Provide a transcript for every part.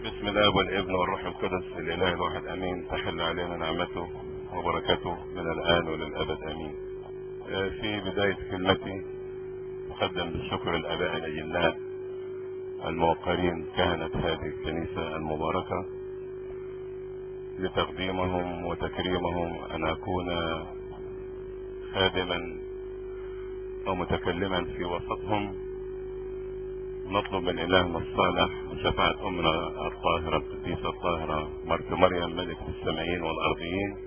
بسم الله والابن والروح القدس الاله الواحد امين تحل علينا نعمته وبركته من الان وللابد امين آه، في بداية كلمتي اقدم بالشكر الاباء الاجلاء الموقرين كهنة هذه الكنيسة المباركة لتقديمهم وتكريمهم ان اكون خادما او متكلما في وسطهم نطلب من إلهنا الصالح بشفاعة أمنا الطاهرة القديسة الطاهرة مرت مريم ملك السمايين والأرضيين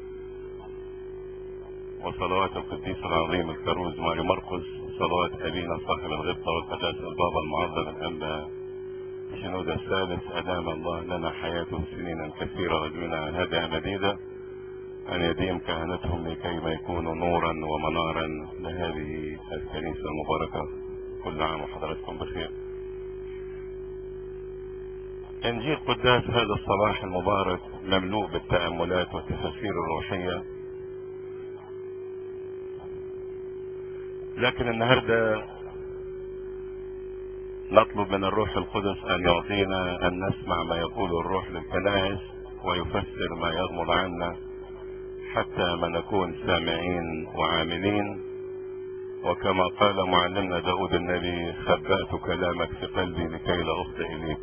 وصلوات القديس العظيم الكروز ماري مرقس وصلوات أبينا صاحب الغبطة والقداسة البابا المعظم الأنبا شنود الثالث أدام الله لنا حياته سنينا كثيرة وأزمنة هادئة مديدة أن يديم كهنتهم لكي ما يكونوا نورا ومنارا لهذه الكنيسة المباركة كل عام وحضراتكم بخير انجيل قداس هذا الصباح المبارك مملوء بالتأملات والتفاسير الروحية لكن النهاردة نطلب من الروح القدس ان يعطينا ان نسمع ما يقول الروح للكنائس ويفسر ما يغمض عنا حتى ما نكون سامعين وعاملين وكما قال معلمنا داود النبي خبأت كلامك في قلبي لكي لا أخطئ إليك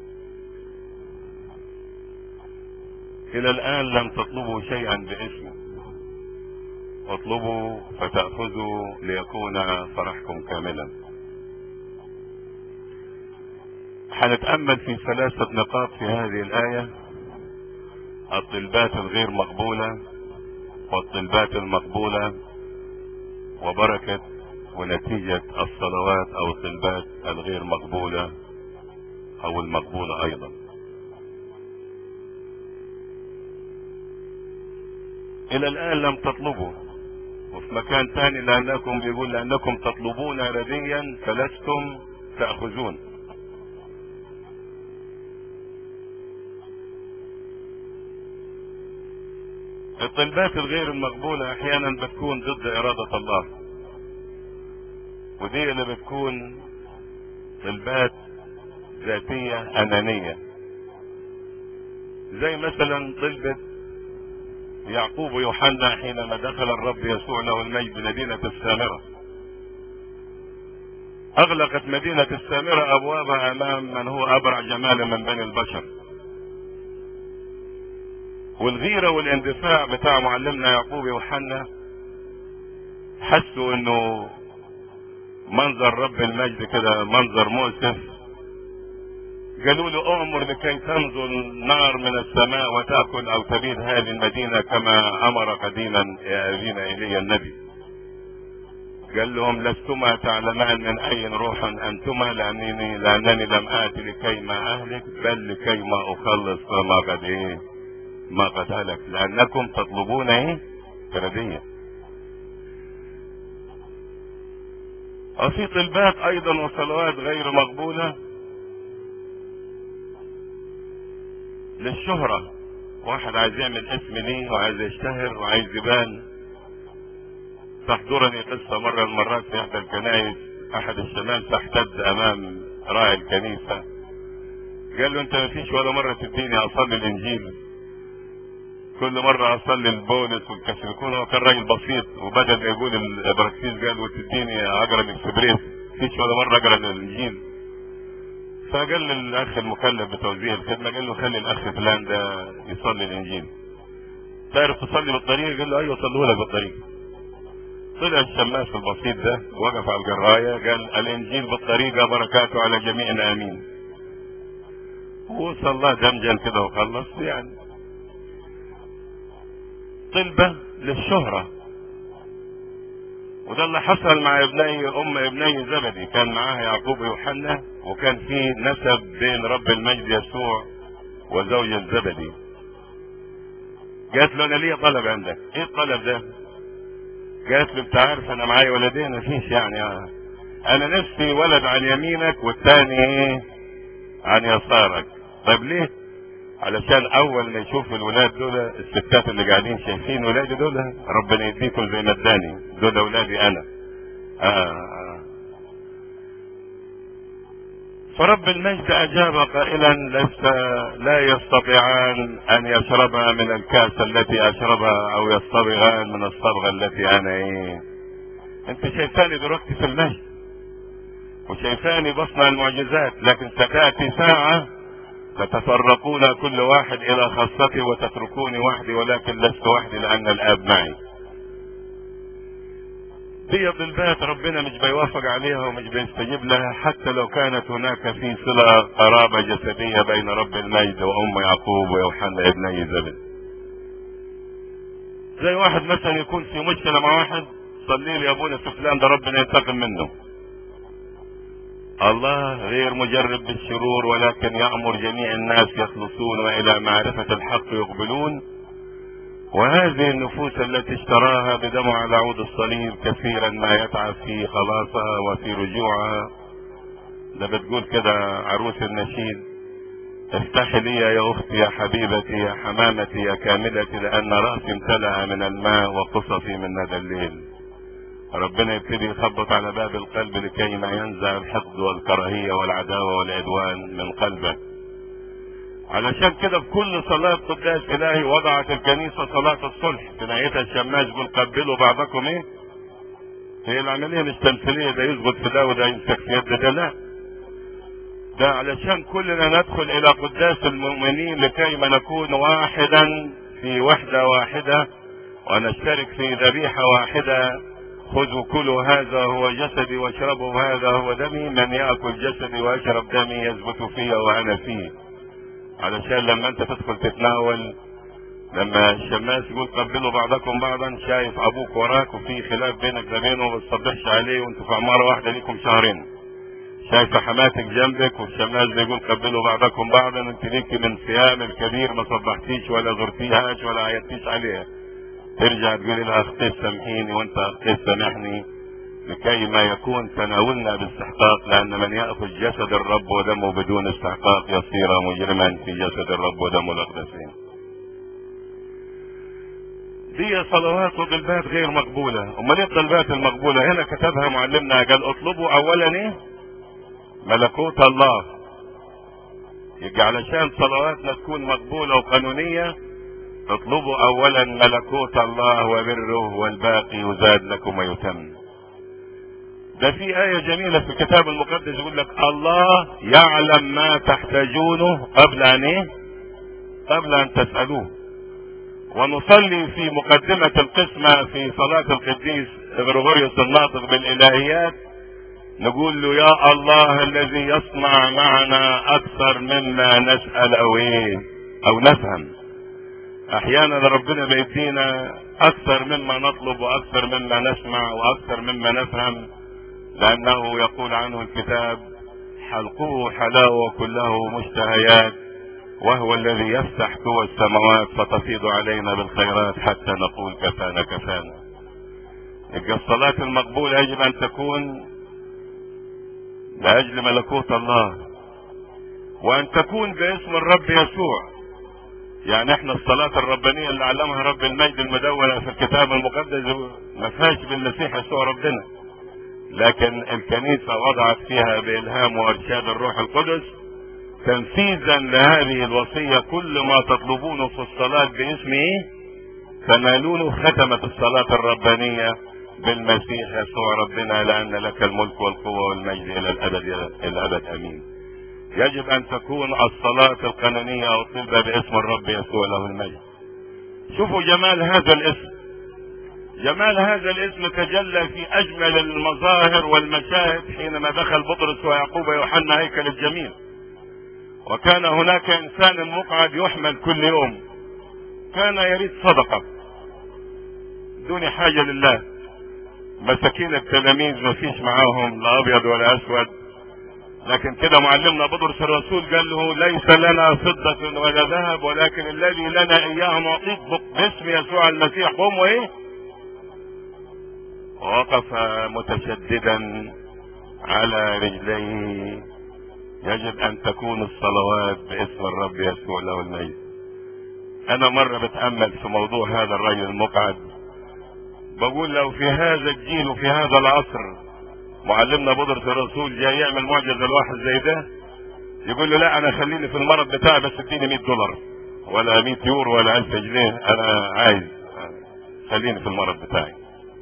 إلى الآن لم تطلبوا شيئا باسمه اطلبوا فتأخذوا ليكون فرحكم كاملا حنتأمل في ثلاثة نقاط في هذه الآية الطلبات الغير مقبولة والطلبات المقبولة وبركة ونتيجة الصلوات او الطلبات الغير مقبولة او المقبولة ايضا الى الان لم تطلبوا وفي مكان ثاني لانكم بيقول لانكم تطلبون رديا فلستم تأخذون الطلبات الغير المقبولة احيانا بتكون ضد ارادة الله ودي اللي بتكون طلبات ذاتية انانية زي مثلا طلبة يعقوب ويوحنا حينما دخل الرب يسوع له المجد مدينة السامرة اغلقت مدينة السامرة ابوابها امام من هو ابرع جمالا من بني البشر والغيرة والاندفاع بتاع معلمنا يعقوب يوحنا حسوا انه منظر رب المجد كده منظر مؤسف قالوا له امر لكي تنزل نار من السماء وتاكل او تبيد هذه المدينه كما امر قديما يا ابينا ايليا النبي قال لهم لستما تعلمان من اي روح انتما لانني لانني لم اتي لكي ما اهلك بل لكي ما اخلص ما قد ايه ما قد هلك لانكم تطلبون ايه فردية وفي طلبات ايضا وصلوات غير مقبولة للشهرة واحد عايز يعمل اسم ليه وعايز يشتهر وعايز يبان تحضرني قصة مرة من المرات في احدى الكنائس احد الشمال تحتد امام راعي الكنيسة قال له انت مفيش ولا مرة تديني اصلي الانجيل كل مرة اصلي البولس والكاثوليكون هو كان راجل بسيط وبدل يقول الابراكسيس قال وتديني اقرا الاكسبريس فيش ولا مرة اقرا الانجيل فقال للاخ المكلف بتوزيع الخدمة قال له خلي الاخ فلان ده يصلي الانجيل تعرف تصلي بالطريق قال له ايوه صلوا لك بالطريق طلع الشماس البسيط ده وقف على الجراية قال الانجيل بالطريقة بركاته على جميعنا امين وصلى دمجا كده وخلص يعني طلبة للشهرة وده اللي حصل مع ابني ام ابني زبدي كان معاها يعقوب ويوحنا وكان في نسب بين رب المجد يسوع وزوج زبدي قالت له انا ليا طلب عندك ايه الطلب ده قالت له انت عارف انا معايا ولدين مفيش يعني انا نفسي ولد عن يمينك والتاني ايه عن يسارك طيب ليه علشان اول ما يشوف الولاد دول الستات اللي قاعدين شايفين ولادي دول ربنا يديكم زي ما اداني دول اولادي انا آه. فرب المجد اجاب قائلا لست لا يستطيعان ان يشربا من الكاس التي اشربها او يصطبغان من الصبغه التي انا ايه انت شايفاني دلوقتي في المجد وشايفاني بصنع المعجزات لكن ستاتي ساعه تتفرقون كل واحد الى خاصته وتتركوني وحدي ولكن لست وحدي لان الاب معي دي ضلبات ربنا مش بيوافق عليها ومش بيستجيب لها حتى لو كانت هناك في صلة قرابة جسدية بين رب المجد وأم يعقوب ويوحنا ابن زبد زي واحد مثلا يكون في مشكلة مع واحد صلي لي يا ابونا فلان ده ربنا ينتقم منه الله غير مجرب بالشرور ولكن يأمر جميع الناس يخلصون وإلى معرفة الحق يقبلون وهذه النفوس التي اشتراها بدمه على عود الصليب كثيرا ما يتعب في خلاصها وفي رجوعها ده بتقول كده عروس النشيد افتحي لي يا اختي يا حبيبتي يا حمامتي يا كاملتي لان راسي امتلأ من الماء وقصفي من ندى الليل ربنا يبتدي يخبط على باب القلب لكي ما ينزع الحقد والكراهية والعداوة والعدوان من قلبه علشان كده في كل صلاة قداس إلهي وضعت الكنيسة صلاة الصلح في نهايتها الشماس يقول قبلوا بعضكم إيه؟ هي العملية مش تمثيلية ده يسقط في ده وده يمسك في يد ده لا ده علشان كلنا ندخل إلى قداس المؤمنين لكي ما نكون واحدا في وحدة واحدة ونشترك في ذبيحة واحدة خذوا كلوا هذا هو جسدي واشربوا هذا هو دمي من يأكل جسدي ويشرب دمي يثبت فيه وأنا فيه علشان لما انت تدخل تتناول لما الشماس يقول قبلوا بعضكم بعضا شايف ابوك وراك وفي خلاف بينك وبينه وما تصبحش عليه وانتوا في عماره واحده ليكم شهرين شايفه حماتك جنبك والشماس بيقول قبلوا بعضكم بعضا انت ليكي من صيام الكبير ما صبحتيش ولا زرتيهاش ولا عيطتيش عليها ترجع تقولي لها اختي سامحيني وانت اختي سامحني لكي ما يكون تناولنا باستحقاق لأن من يأخذ جسد الرب ودمه بدون استحقاق يصير مجرما في جسد الرب ودمه الأقدسين دي صلوات وطلبات غير مقبولة أمال ايه الطلبات المقبولة هنا كتبها معلمنا قال اطلبوا أولا ايه ملكوت الله يجي علشان صلواتنا تكون مقبولة وقانونية اطلبوا أولا ملكوت الله وبره والباقي يزاد لكم ويتم ده في آية جميلة في الكتاب المقدس يقول لك الله يعلم ما تحتاجونه قبل أن إيه؟ قبل أن تسألوه. ونصلي في مقدمة القسمة في صلاة القديس غريغوريوس الناطق بالإلهيات نقول له يا الله الذي يصنع معنا أكثر مما نسأل أو إيه؟ أو نفهم. أحيانا ربنا بيدينا أكثر مما نطلب وأكثر مما نسمع وأكثر مما نفهم. لأنه يقول عنه الكتاب حلقه حلاوة كله مشتهيات وهو الذي يفتح قوى السماوات فتفيض علينا بالخيرات حتى نقول كفانا كفانا يبقى الصلاة المقبولة يجب أن تكون لأجل ملكوت الله وأن تكون باسم الرب يسوع يعني احنا الصلاة الربانية اللي علمها رب المجد المدونة في الكتاب المقدس ما فيهاش بالمسيح يسوع ربنا لكن الكنيسة وضعت فيها بإلهام وإرشاد الروح القدس تنفيذا لهذه الوصية كل ما تطلبونه في الصلاة باسمه تنالونه ختمت الصلاة الربانية بالمسيح يسوع ربنا لأن لك الملك والقوة والمجد إلى الأبد إلى الأبد أمين. يجب أن تكون الصلاة القانونية أو الطلبة باسم الرب يسوع له المجد. شوفوا جمال هذا الاسم. جمال هذا الاسم تجلى في اجمل المظاهر والمشاهد حينما دخل بطرس ويعقوب ويوحنا هيكل الجميل وكان هناك انسان مقعد يحمل كل يوم كان يريد صدقه دون حاجه لله مساكين التلاميذ ما فيش معاهم لا ابيض ولا اسود لكن كده معلمنا بطرس الرسول قال له ليس لنا فضة ولا ذهب ولكن الذي لنا اياه نعطيك باسم يسوع المسيح قوم وايه وقف متشددا على رجليه يجب ان تكون الصلوات باسم الرب يسوع له المجد انا مرة بتأمل في موضوع هذا الرجل المقعد بقول لو في هذا الجيل وفي هذا العصر معلمنا بطرس الرسول جاي يعمل معجزة لواحد زي ده يقول له لا انا خليني في المرض بتاعي بس اديني 100 دولار ولا 100 يورو ولا 1000 جنيه انا عايز خليني في المرض بتاعي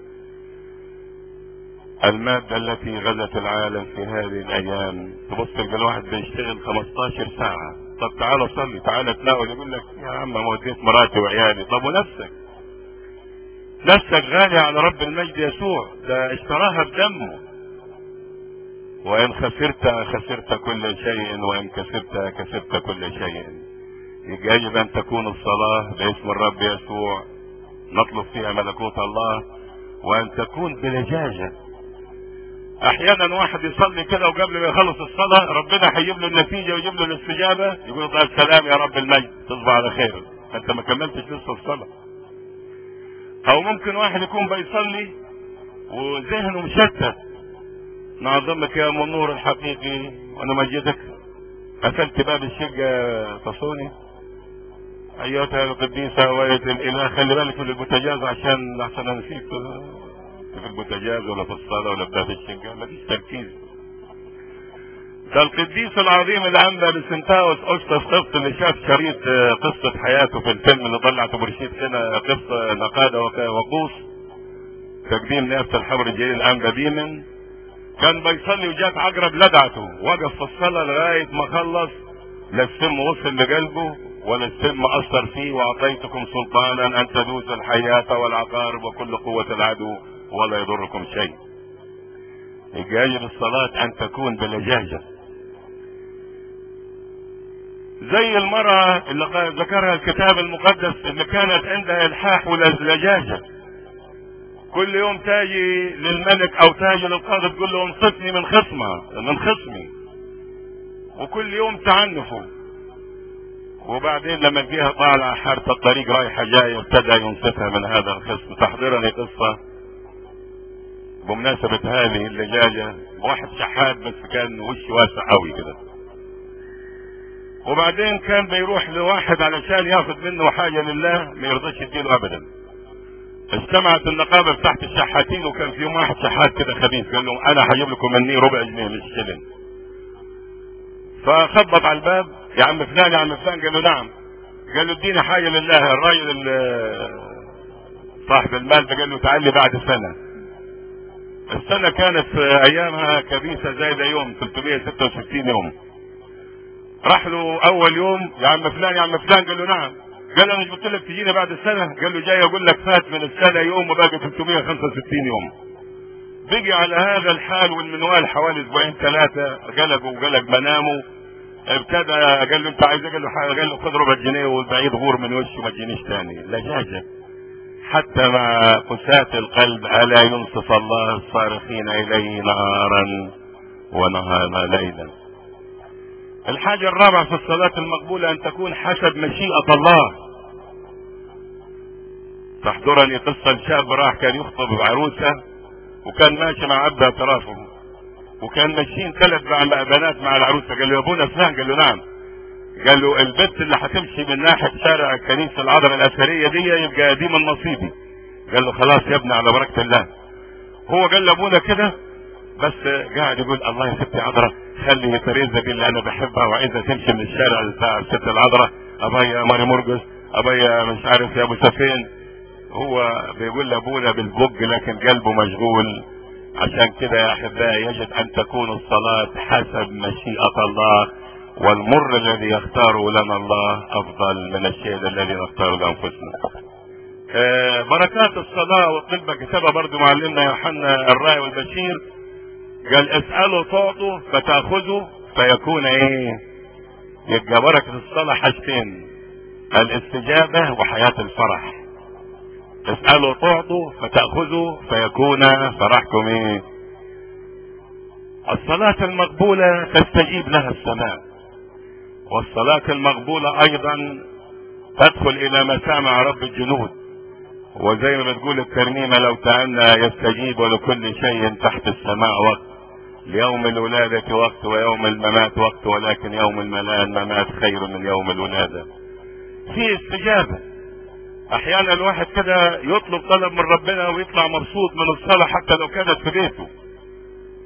المادة التي غزت العالم في هذه الأيام تبص تلقى الواحد بيشتغل 15 ساعة طب تعالى صلي تعالى تناول يقول لك يا عم ما وديت مراتي وعيالي طب ونفسك نفسك غالية على رب المجد يسوع ده اشتراها بدمه وإن خسرت خسرت كل شيء وإن كسبت كسبت كل شيء يجب أن تكون الصلاة باسم الرب يسوع نطلب فيها ملكوت الله وأن تكون بلجاجة احيانا واحد يصلي كده وقبل ما يخلص الصلاه ربنا هيجيب له النتيجه ويجيب له الاستجابه يقول له طيب سلام يا رب المجد تصبح على خير انت ما كملتش لسه الصلاه او ممكن واحد يكون بيصلي وذهنه مشتت نعظمك يا ام النور الحقيقي ونمجدك قفلت باب الشقه تصوني ايتها القديسه وايه الاله خلي بالك من البوتاجاز عشان احسن انا نسيت في البوتاجاز ولا في الصلاة ولا بتاعت الشنجة مفيش تركيز ده القديس العظيم الأنبا بسنتاوس أسقف قسط اللي شاف شريط قصة حياته في الفيلم اللي طلعته برشيد هنا قصة نقادة وقوس تقديم نيافة الحبر الجليل الأنبا بيمن كان بيصلي وجات عقرب لدعته وقف في الصلاة لغاية ما خلص لا السم وصل لقلبه ولا السم أثر فيه وأعطيتكم سلطانا أن تدوس الحياة والعقارب وكل قوة العدو ولا يضركم شيء يجب الصلاة أن تكون بلجاجة زي المرأة اللي ذكرها الكتاب المقدس اللي كانت عندها إلحاح ولجاجة كل يوم تاجي للملك أو تاجي للقاضي تقول له انصفني من خصمة من خصمي وكل يوم تعنفه وبعدين لما تجيها طالعة حارة الطريق رايحة جاية ابتدى ينصفها من هذا الخصم تحضرني قصة بمناسبة هذه اللجاجة واحد شحات بس كان وشه واسع قوي كده وبعدين كان بيروح لواحد علشان ياخد منه حاجة لله ما يرضاش يديله ابدا اجتمعت النقابة بتاعت الشحاتين وكان في يوم واحد شحات كده خبيث قال لهم انا هجيب لكم مني ربع جنيه مش شلن فخبط على الباب يا عم فلان يا عم فلان قال له نعم قال له اديني حاجة لله الراجل صاحب المال ده قال له تعال لي بعد سنة السنة كانت في أيامها كبيسة زايدة يوم 366 يوم راح له أول يوم يا عم فلان يا عم فلان قال له نعم قال له أنا مش قلت لك تجيني بعد السنة قال له جاي أقول لك فات من السنة يوم وباقي 365 يوم بقي على هذا الحال والمنوال حوالي أسبوعين ثلاثة قلقوا وقلق منامه ابتدى قال له انت عايز قال له حاجه قال له خد ربع جنيه والبعيد غور من وشه ما تجينيش تاني لجاجه حتى مع قساة القلب ألا ينصف الله الصارخين إليه نهارا ونهارا ليلا الحاجة الرابعة في الصلاة المقبولة أن تكون حسب مشيئة الله تحضرني قصة شاب راح كان يخطب عروسة وكان ماشي مع عبد اعترافه وكان ماشيين ثلاث بنات مع العروسة قال له يا ابونا فلان قال له نعم قال له البت اللي هتمشي من ناحيه شارع الكنيسه العذراء الاثريه دي يبقى دي من نصيبي قال له خلاص يا ابني على بركه الله هو قال لابونا كده بس قاعد يقول الله يا ستي عذراء خلي تريزا دي اللي انا بحبها وعايزه تمشي من الشارع بتاع الست العذراء ابيا ماري مرقس ابيا مش عارف يا ابو سفين هو بيقول لابونا بالبج لكن قلبه مشغول عشان كده يا احبائي يجب ان تكون الصلاه حسب مشيئه الله والمر الذي يختاره لنا الله افضل من الشيء الذي نختاره لانفسنا. آه بركات الصلاه وقلبة كتابها برضو معلمنا يوحنا الراعي والبشير قال اسالوا تعطوا فتاخذوا فيكون ايه؟ يبقى بركه الصلاه حاجتين الاستجابه وحياه الفرح. اسالوا تعطوا فتاخذوا فيكون فرحكم ايه؟ الصلاة المقبولة تستجيب لها السماء والصلاة المقبولة أيضا تدخل إلى مسامع رب الجنود وزي ما بتقول الترنيمة لو تعنى يستجيب ولكل شيء تحت السماء وقت ليوم الولادة وقت ويوم الممات وقت ولكن يوم الممات خير من يوم الولادة في استجابة أحيانا الواحد كده يطلب طلب من ربنا ويطلع مبسوط من الصلاة حتى لو كانت في بيته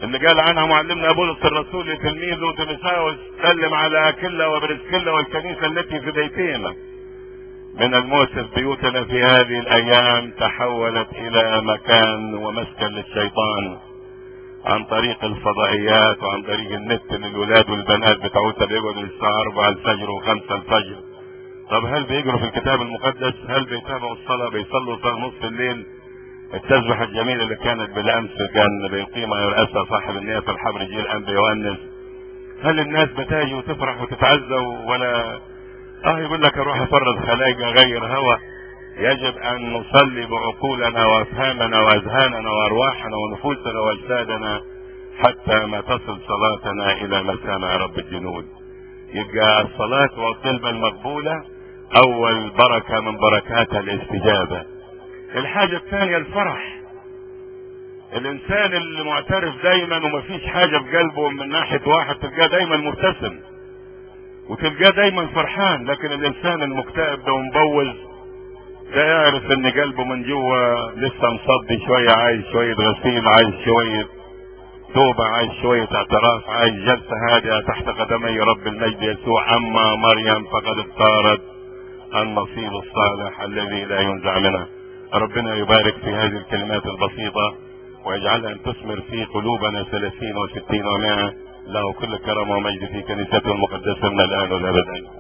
اللي قال عنها معلمنا بولس الرسول لتلميذه تيموثاوس سلم على اكيلا وبرسكيلا والكنيسه التي في بيتهما من المؤسس بيوتنا في هذه الايام تحولت الى مكان ومسكن للشيطان عن طريق الفضائيات وعن طريق النت للولاد والبنات بتوعتها بيقعدوا الساعه 4 الفجر و5 الفجر طب هل بيقروا في الكتاب المقدس؟ هل بيتابعوا الصلاه؟ بيصلوا صلاه نصف الليل؟ التسبحة الجميلة اللي كانت بالأمس كان بيقيمها يرأسها صاحب النية الحبر جيل أنبي يؤنس هل الناس بتاجي وتفرح وتتعزى ولا اه يقول لك اروح افرض خلايق غير هوى يجب ان نصلي بعقولنا وافهامنا واذهاننا وارواحنا ونفوسنا واجسادنا حتى ما تصل صلاتنا الى مسامع رب الجنود يبقى الصلاة والطلبة المقبولة اول بركة من بركات الاستجابة الحاجة الثانية الفرح الانسان اللي معترف دايما ومفيش حاجة في قلبه من ناحية واحد تلقاه دايما مبتسم وتلقاه دايما فرحان لكن الانسان المكتئب ده ومبوز ده يعرف ان قلبه من جوه لسه مصدي شوية عايز شوية غسيل عايز شوية توبة عايز شوية اعتراف عايز جلسة هادئة تحت قدمي رب المجد يسوع اما مريم فقد اختارت النصيب الصالح الذي لا ينزع منه ربنا يبارك في هذه الكلمات البسيطة ويجعلها ان تثمر في قلوبنا ثلاثين وستين ومائة له كل كرم ومجد في كنيسته المقدسة من الآن والأبد